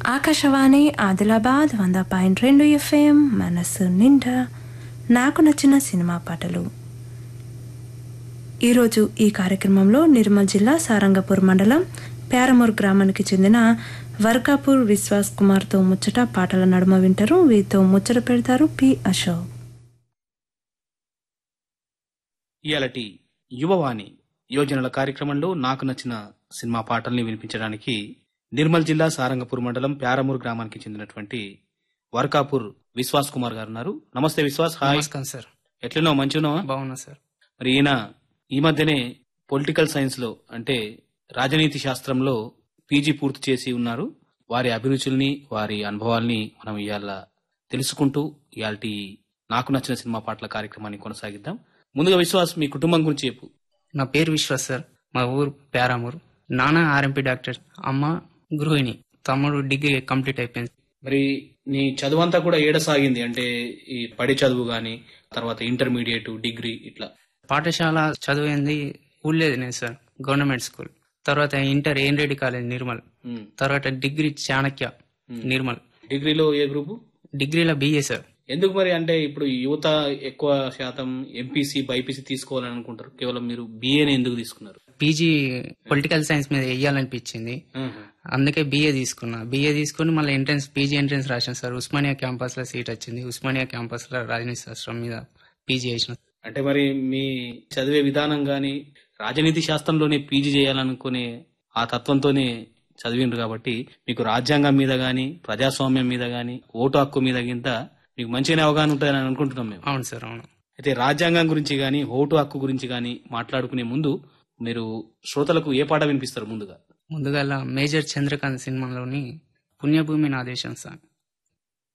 ఆకాశవాణి ఆదిలాబాద్ వంద పాయింట్ రెండు ఎఫ్ఎం మనసు నిండా నాకు నచ్చిన సినిమా పాటలు ఈరోజు ఈ కార్యక్రమంలో నిర్మల్ జిల్లా సారంగపూర్ మండలం ప్యారమూర్ గ్రామానికి చెందిన వర్కాపూర్ విశ్వాస్ కుమార్తో ముచ్చట పాటల నడుమ వింటారు వీరితో ముచ్చట పెడతారు పి అశోక్ ఇయాలటి యువవాణి యోజనల కార్యక్రమంలో నాకు నచ్చిన సినిమా పాటల్ని వినిపించడానికి నిర్మల్ జిల్లా సారంగపూర్ మండలం ప్యారమూర్ గ్రామానికి చెందినటువంటి వర్కాపూర్ విశ్వాస్ కుమార్ గారు ఉన్నారు నమస్తే విశ్వాస్ హాయ్ నమస్కారం సార్ ఎట్లనో మంచిగున్నావా బాగున్నా సార్ మరి ఈయన ఈ మధ్యనే పొలిటికల్ సైన్స్ లో అంటే రాజనీతి శాస్త్రంలో పీజీ పూర్తి చేసి ఉన్నారు వారి అభిరుచుల్ని వారి అనుభవాల్ని మనం ఇవాళ తెలుసుకుంటూ ఇయాల్టి నాకు నచ్చిన సినిమా పాటల కార్యక్రమాన్ని కొనసాగిద్దాం ముందుగా విశ్వాస్ మీ కుటుంబం గురించి చెప్పు నా పేరు విశ్వాస్ సార్ మా ఊరు పేరామూరు నాన్న ఆర్ఎంపీ డాక్టర్ అమ్మ గృహిణి తమ్ముడు డిగ్రీ కంప్లీట్ అయిపోయింది మరి నీ చదువంతా కూడా ఏడ సాగింది అంటే ఈ పడి చదువు గాని తర్వాత ఇంటర్మీడియట్ డిగ్రీ ఇట్లా పాఠశాల చదివింది ఊళ్ళేది నేను సార్ గవర్నమెంట్ స్కూల్ తర్వాత inter N Reddy college Nirmal um. తర్వాత డిగ్రీ చాణక్య నిర్మల్ డిగ్రీలో ఏ గ్రూపు డిగ్రీలో బిఏ సార్ ఎందుకు మరి అంటే ఇప్పుడు యువత ఎక్కువ శాతం ఎంపీసీ బైపీసీ తీసుకోవాలని అనుకుంటారు కేవలం మీరు బిఏని ఎందుకు తీసుకున్నారు పీజీ పొలిటికల్ సైన్స్ మీద వెయ్యాలనిపించింది ఆహా. అందుకే బిఏ తీసుకున్నా బిఏ తీసుకుని మళ్ళీ ఎంట్రన్స్ పీజీ ఎంట్రన్స్ రాశాను సార్ ఉస్మానియా క్యాంపస్ లో సీట్ వచ్చింది ఉస్మానియా క్యాంపస్ లో రాజనీతి శాస్త్రం మీద పీజీ చేసిన అంటే మరి మీ చదివే విధానం గాని రాజనీతి శాస్త్రంలోనే పీజీ చేయాలనుకునే ఆ తత్వంతోనే చదివిండ్రు కాబట్టి మీకు రాజ్యాంగం మీద గాని ప్రజాస్వామ్యం మీద గాని ఓటు హక్కు మీద గింత మీకు మంచిగానే అవగాహన ఉంటుందని అనుకుంటున్నాం మేము అవును సార్ అవును అయితే రాజ్యాంగం గురించి గాని ఓటు హక్కు గురించి గాని మాట్లాడుకునే ముందు మీరు శ్రోతలకు ఏ పాట వినిపిస్తారు ముందుగా ముందుగా మేజర్ చంద్రకాంత్ సినిమాలోని పుణ్యభూమి నా దేశం సాంగ్